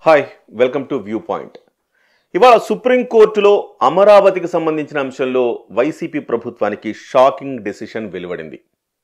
hi welcome to view point ఇవాళ సుప్రీంకోర్టులో అమరావతికి సంబంధించిన అంశంలో వైసీపీ ప్రభుత్వానికి షాకింగ్ డెసిషన్ వెలువడింది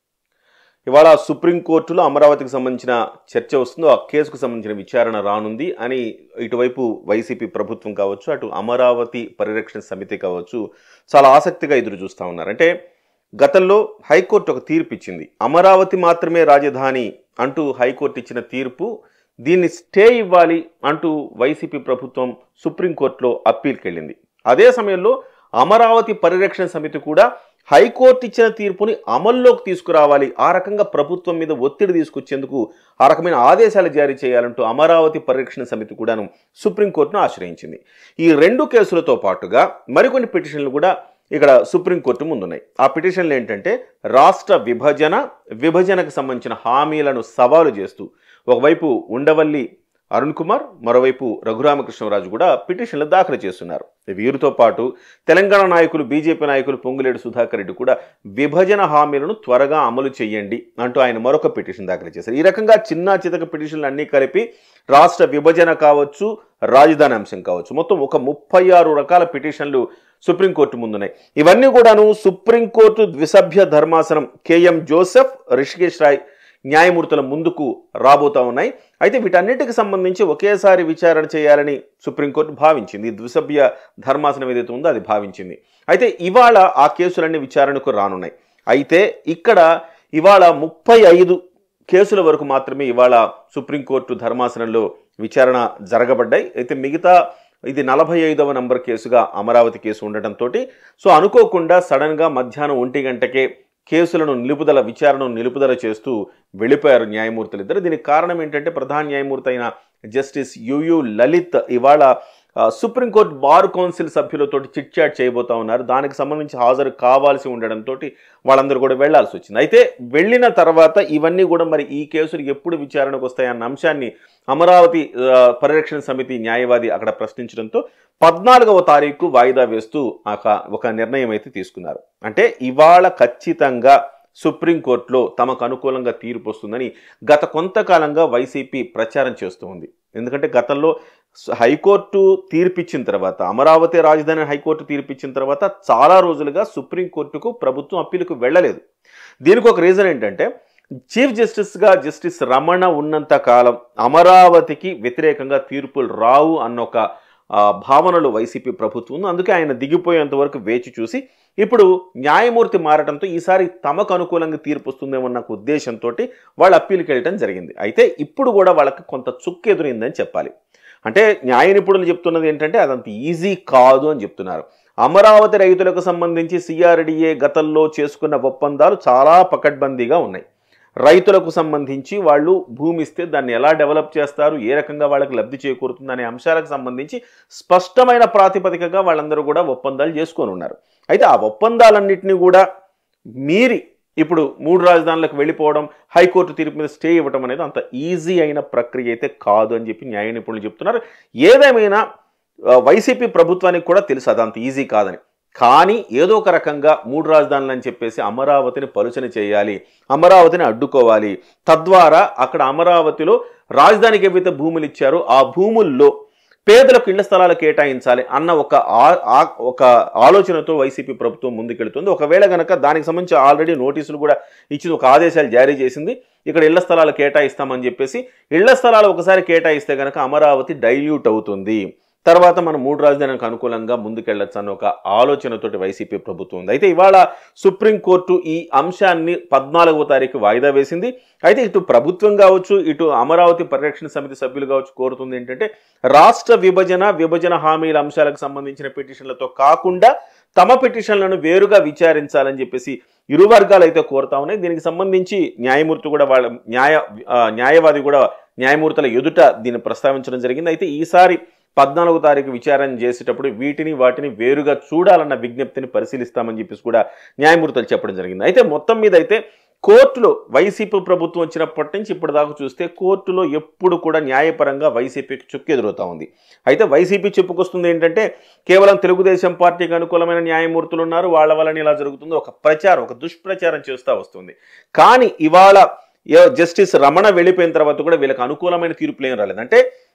ఇవాళ సుప్రీంకోర్టులో అమరావతికి సంబంధించిన చర్చ వస్తుందో ఆ కేసుకు సంబంధించిన విచారణ రానుంది అని ఇటువైపు వైసీపీ ప్రభుత్వం కావచ్చు అటు అమరావతి పరిరక్షణ సమితి కావచ్చు చాలా ఆసక్తిగా ఎదురు చూస్తూ ఉన్నారు అంటే గతంలో హైకోర్టు ఒక తీర్పు ఇచ్చింది అమరావతి మాత్రమే రాజధాని అంటూ హైకోర్టు ఇచ్చిన తీర్పు దీన్ని స్టే ఇవ్వాలి అంటూ వైసీపీ ప్రభుత్వం సుప్రీంకోర్టులో అప్పీల్కి వెళ్ళింది అదే సమయంలో అమరావతి పరిరక్షణ సమితి కూడా హైకోర్టు ఇచ్చిన తీర్పుని అమల్లోకి తీసుకురావాలి ఆ రకంగా ప్రభుత్వం మీద ఒత్తిడి తీసుకొచ్చేందుకు ఆ రకమైన ఆదేశాలు జారీ చేయాలంటూ అమరావతి పరిరక్షణ సమితి కూడాను సుప్రీంకోర్టును ఆశ్రయించింది ఈ రెండు కేసులతో పాటుగా మరికొన్ని పిటిషన్లు కూడా ఇక్కడ సుప్రీంకోర్టు ముందున్నాయి ఆ పిటిషన్లు ఏంటంటే రాష్ట్ర విభజన విభజనకు సంబంధించిన హామీలను సవాలు చేస్తూ ఒకవైపు ఉండవల్లి అరుణ్ కుమార్ మరోవైపు రఘురామకృష్ణరాజు కూడా పిటిషన్లు దాఖలు చేస్తున్నారు వీరితో పాటు తెలంగాణ నాయకులు బీజేపీ నాయకులు పొంగులేడు సుధాకర్ రెడ్డి కూడా విభజన హామీలను త్వరగా అమలు చేయండి అంటూ ఆయన మరొక పిటిషన్ దాఖలు చేశారు ఈ రకంగా చిన్న చితక పిటిషన్లు అన్నీ కలిపి రాష్ట్ర విభజన కావచ్చు రాజధాని అంశం కావచ్చు మొత్తం ఒక ముప్పై ఆరు రకాల పిటిషన్లు సుప్రీంకోర్టు ముందున్నాయి ఇవన్నీ కూడాను సుప్రీంకోర్టు ద్విసభ్య ధర్మాసనం కేఎం జోసెఫ్ రిషికేష్ రాయ్ న్యాయమూర్తుల ముందుకు రాబోతా ఉన్నాయి అయితే వీటన్నిటికి సంబంధించి ఒకేసారి విచారణ చేయాలని సుప్రీంకోర్టు భావించింది ఈ ద్విసభ్య ధర్మాసనం ఏదైతే ఉందో అది భావించింది అయితే ఇవాళ ఆ కేసులన్నీ విచారణకు రానున్నాయి అయితే ఇక్కడ ఇవాళ ముప్పై ఐదు కేసుల వరకు మాత్రమే ఇవాళ సుప్రీంకోర్టు ధర్మాసనంలో విచారణ జరగబడ్డాయి అయితే మిగతా ఇది నలభై ఐదవ నంబర్ కేసుగా అమరావతి కేసు ఉండటంతో సో అనుకోకుండా సడన్గా మధ్యాహ్నం ఒంటి గంటకే కేసులను నిలుపుదల విచారణను నిలుపుదల చేస్తూ వెళ్ళిపోయారు న్యాయమూర్తులు ఇద్దరు దీనికి కారణం ఏంటంటే ప్రధాన న్యాయమూర్తి అయిన జస్టిస్ యుయు లలిత్ ఇవాళ ఆ, సుప్రీంకోర్టు బార్ కౌన్సిల్ సభ్యులతో చిట్ చాట్ చేయబోతా ఉన్నారు దానికి సంబంధించి హాజరు కావాల్సి ఉండడంతో వాళ్ళందరూ కూడా వెళ్లాల్సి వచ్చింది అయితే వెళ్ళిన తర్వాత ఇవన్నీ కూడా మరి ఈ కేసులు ఎప్పుడు విచారణకు వస్తాయన్న అంశాన్ని అమరావతి ఆ, పరిరక్షణ సమితి న్యాయవాది అక్కడ ప్రశ్నించడంతో పద్నాలుగవ తారీఖు వాయిదా వేస్తూ ఒక ఒక నిర్ణయం అయితే తీసుకున్నారు అంటే ఇవాళ ఖచ్చితంగా సుప్రీంకోర్టులో తమకు అనుకూలంగా తీర్పు వస్తుందని గత కొంతకాలంగా వైసీపీ ప్రచారం చేస్తూ ఉంది ఎందుకంటే గతంలో స- హైకోర్టు తీర్పిచ్చిన తర్వాత అమరావతి రాజధాని హైకోర్టు తీర్పిచ్చిన తర్వాత చాలా రోజులుగా సుప్రీంకోర్టుకు ప్రభుత్వం అప్పీలుకు వెళ్ళలేదు దీనికి ఒక రీజన్ ఏంటంటే చీఫ్ జస్టిస్గా జస్టిస్ రమణ ఉన్నంత కాలం అమరావతికి వ్యతిరేకంగా తీర్పులు రావు అన్న ఒక ఆ, భావనలో వైసీపీ ప్రభుత్వం ఉంది అందుకే ఆయన దిగిపోయేంత వరకు వేచి చూసి ఇప్పుడు న్యాయమూర్తి మారడంతో ఈసారి తమకు అనుకూలంగా తీర్పు వస్తుందేమన్న ఒక ఉద్దేశంతో వాళ్ళు అప్పీల్కి వెళ్ళడం జరిగింది అయితే ఇప్పుడు కూడా వాళ్ళకి కొంత చుక్కు ఎదురైందని చెప్పాలి అంటే న్యాయ నిపుణులు చెప్తున్నది ఏంటంటే అదంత ఈజీ కాదు అని చెప్తున్నారు అమరావతి రైతులకు సంబంధించి సిఆర్డిఏ గతంలో చేసుకున్న ఒప్పందాలు చాలా పకడ్బందీగా ఉన్నాయి రైతులకు సంబంధించి వాళ్ళు భూమి ఇస్తే దాన్ని ఎలా డెవలప్ చేస్తారు ఏ రకంగా వాళ్ళకి లబ్ధి చేకూరుతుంది అనే అంశాలకు సంబంధించి స్పష్టమైన ప్రాతిపదికగా వాళ్ళందరూ కూడా ఒప్పందాలు చేసుకొని ఉన్నారు అయితే ఆ ఒప్పందాలన్నింటినీ కూడా మీరి ఇప్పుడు మూడు రాజధానులకు వెళ్ళిపోవడం హైకోర్టు తీర్పు మీద స్టే ఇవ్వడం అనేది అంత ఈజీ అయిన ప్రక్రియ అయితే కాదు అని చెప్పి న్యాయ నిపుణులు చెప్తున్నారు ఏదేమైనా ఆ, వైసీపీ ప్రభుత్వానికి కూడా తెలుసు అది అంత ఈజీ కాదని కానీ ఏదో ఒక రకంగా మూడు రాజధానులు అని చెప్పేసి అమరావతిని పలుచన చేయాలి అమరావతిని అడ్డుకోవాలి తద్వారా అక్కడ అమరావతిలో రాజధానికి ఏవైతే భూములు ఇచ్చారో ఆ భూముల్లో పేదలకు ఇళ్ల స్థలాలు కేటాయించాలి అన్న ఒక ఆ- ఆ- ఒక ఆలోచనతో వైసీపీ ప్రభుత్వం ముందుకెళ్తుంది ఒకవేళ గనక దానికి సంబంధించి ఆల్రెడీ నోటీసులు కూడా ఇచ్చింది ఒక ఆదేశాలు జారీ చేసింది ఇక్కడ ఇళ్ల స్థలాలు కేటాయిస్తామని చెప్పేసి ఇళ్ల స్థలాలు ఒకసారి కేటాయిస్తే గనక అమరావతి డైల్యూట్ అవుతుంది తర్వాత మనం మూడు రాజధానికి అనుకూలంగా ముందుకెళ్లొచ్చు అన్న ఒక ఆలోచనతోటి వైసీపీ ప్రభుత్వం ఉంది అయితే ఇవాళ సుప్రీంకోర్టు ఈ అంశాన్ని పద్నాలుగవ తారీఖు వాయిదా వేసింది అయితే ఇటు ప్రభుత్వం కావచ్చు ఇటు అమరావతి పరిరక్షణ సమితి సభ్యులు కావచ్చు కోరుతుంది ఏంటంటే రాష్ట్ర విభజన విభజన హామీల అంశాలకు సంబంధించిన పిటిషన్లతో కాకుండా తమ పిటిషన్లను వేరుగా విచారించాలని చెప్పేసి ఇరు వర్గాలు అయితే కోరుతా ఉన్నాయి దీనికి సంబంధించి న్యాయమూర్తి కూడా వాళ్ళ న్యాయ ఆ, న్యాయవాది కూడా న్యాయమూర్తుల ఎదుట దీన్ని ప్రస్తావించడం జరిగింది అయితే ఈసారి పద్నాలుగో తారీఖు విచారణ చేసేటప్పుడు వీటిని వాటిని వేరుగా చూడాలన్న విజ్ఞప్తిని పరిశీలిస్తామని చెప్పేసి కూడా న్యాయమూర్తులు చెప్పడం జరిగింది అయితే మొత్తం మీద అయితే కోర్టులో వైసీపీ ప్రభుత్వం వచ్చినప్పటి నుంచి ఇప్పటిదాకా చూస్తే కోర్టులో ఎప్పుడు కూడా న్యాయపరంగా వైసీపీకి చుక్కు ఎదురవుతా ఉంది అయితే వైసీపీ చెప్పుకొస్తుంది ఏంటంటే కేవలం తెలుగుదేశం పార్టీకి అనుకూలమైన న్యాయమూర్తులు ఉన్నారు వాళ్ళ వలన ఇలా జరుగుతుంది ఒక ప్రచారం ఒక దుష్ప్రచారం చేస్తూ వస్తుంది కానీ ఇవాళ ఏ- జస్టిస్ రమణ వెళ్ళిపోయిన తర్వాత కూడా వీళ్ళకి అనుకూలమైన తీర్పులు ఏం రాలేదు అంటే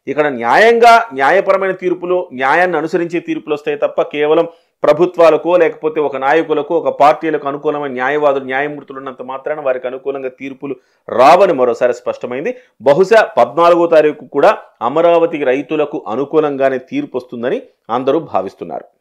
ఇక్కడ న్యాయంగా న్యాయపరమైన తీర్పులు న్యాయాన్ని అనుసరించే తీర్పులు వస్తాయి తప్ప కేవలం ప్రభుత్వాలకో లేకపోతే ఒక నాయకులకు ఒక పార్టీలకు అనుకూలమైన న్యాయవాదులు న్యాయమూర్తులు ఉన్నంత మాత్రాన వారికి అనుకూలంగా తీర్పులు రావని మరోసారి స్పష్టమైంది బహుశా పద్నాలుగో తారీఖు కూడా అమరావతి రైతులకు అనుకూలంగానే తీర్పు వస్తుందని అందరూ భావిస్తున్నారు